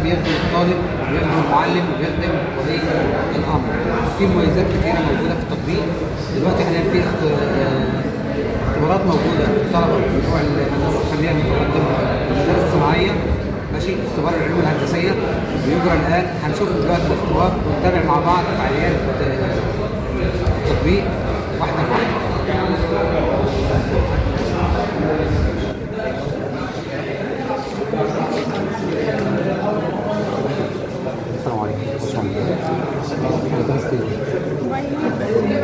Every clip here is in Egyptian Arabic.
بيخدم الطالب وبيخدم المعلم وبيخدم ولي الامر في مميزات كثيره موجوده في التطبيق دلوقتي حاليا في اخت- آه، اختبارات موجوده للطلبه بتوع الهندسه الفنيه المتقدمه والمدارس الصناعيه ماشي اختبار العلوم الهندسيه بيجرى الان هنشوف دلوقتي الاختبار ونتابع مع بعض فعاليات آه، التطبيق واحده بواحده السلام عليكم درست ايه؟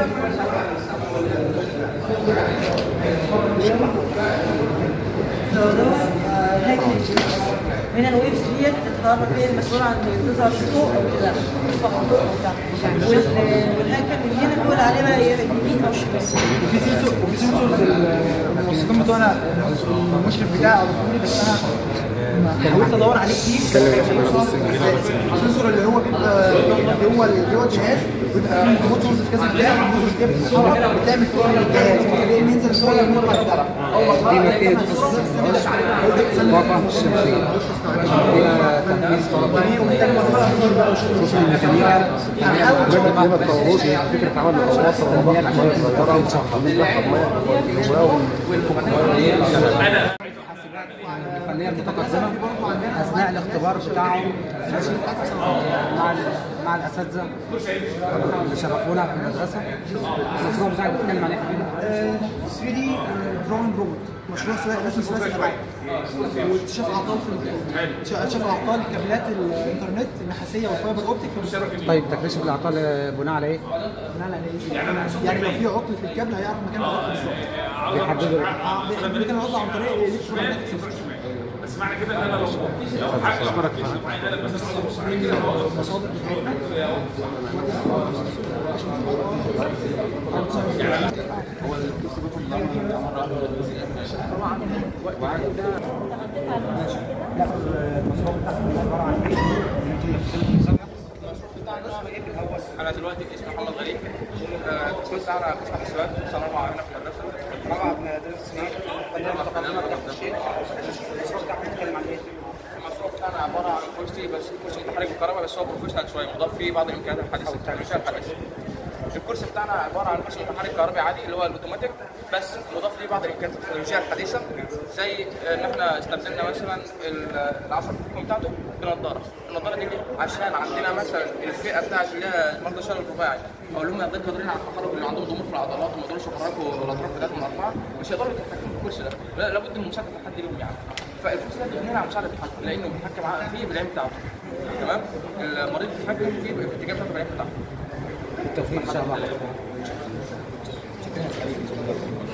من الويبس ديت بتتحرك هي المسؤولة عن تظهر فوق او لا فوق او تحت وال- والهاكر من هنا بيقول عليه بقى ايه يمين او شمال وفي سنسور وفي سنسور الموظفين بتوعنا المشرف بتاعي او الدكتور بس انا حاولت ادور عليه كتير السنسور اللي هو بيبقى جوه جوه الجهاز بيبقى فيه موتورز في كذا بتاع الموتورز دي بتتحرك بتعمل فوق الجهاز فبيلاقي بينزل صوره الموتور بتاعها دي ماكينة الطاقة الشمسية فيها تنفيذ طلبات خصوصا الميكانيكا ما تطوروش فكره عمل الخواص والمبادئ الفنية المتقدمة أثناء الاختبار بتاعهم ماشي مع ال- مع الأساتذة اللي شرفونا في المدرسة المشروع بتاعك بتتكلم عليه حبيبي 3 دي دروينج روبوت مشروع سواء رسم ثلاثي الابعاد واكتشاف اعطال في اكتشاف اعطال كابلات الانترنت النحاسيه والفايبر اوبتيك في المستقبل طيب تكتشف الأعطال بناء على إيه؟ لا لا لا يعني لو في عطل في الكابل هيعرف مكان العطل بالظبط بيحددوا آه، بيحدد مكان العطل عن طريق الالكترومagnetic سنسور بس معنى كده ان انا لو لو حاجه أشكرك المصادر بتاعتنا انا دلوقتي اسمي محمد غريب آه، كنت على قسم حسابات سنه رابعه هنا في المدرسه رابعه مدرسه سنين فضلنا متقدمه رقم 20 المشروع بتاعنا بيتكلم عن ايه؟ المشروع بتاعنا عباره عن كرسي بس كرسي متحرك بالكهرباء بس هو بروفيشنال شويه مضاف فيه بعض الامكانيات الحديثه التكنولوجيا الحديثه الكرسي بتاعنا عباره عن كرسي متحرك كهربي عادي اللي هو الاوتوماتيك بس مضاف ليه بعض الامكانيات التكنولوجيه الحديثه زي ان احنا استبدلنا مثلا ال- العصب الحكم بتاعته بنضاره النضاره دي ليه؟ عشان عندنا مثلا الفئه بتاعت اللي هي مرضى الشلل الرباعي او اللي هم غير قادرين على التحرك اللي عندهم ضمور في العضلات وما يقدروش يحركوا الاطراف بتاعتهم الاربعه مش هيقدروا يتحكموا في الكرسي ده لا- لابد من مساعده حد ليهم يعني فالكرسي ده بيغنينا عن مساعده التحكم لانه بيتحكم ع- فيه بالعين بتاعته تمام المريض بيتحكم فيه في الاتجاه بتاعته بالعين بتاعته بالتوفيق إن شاء الله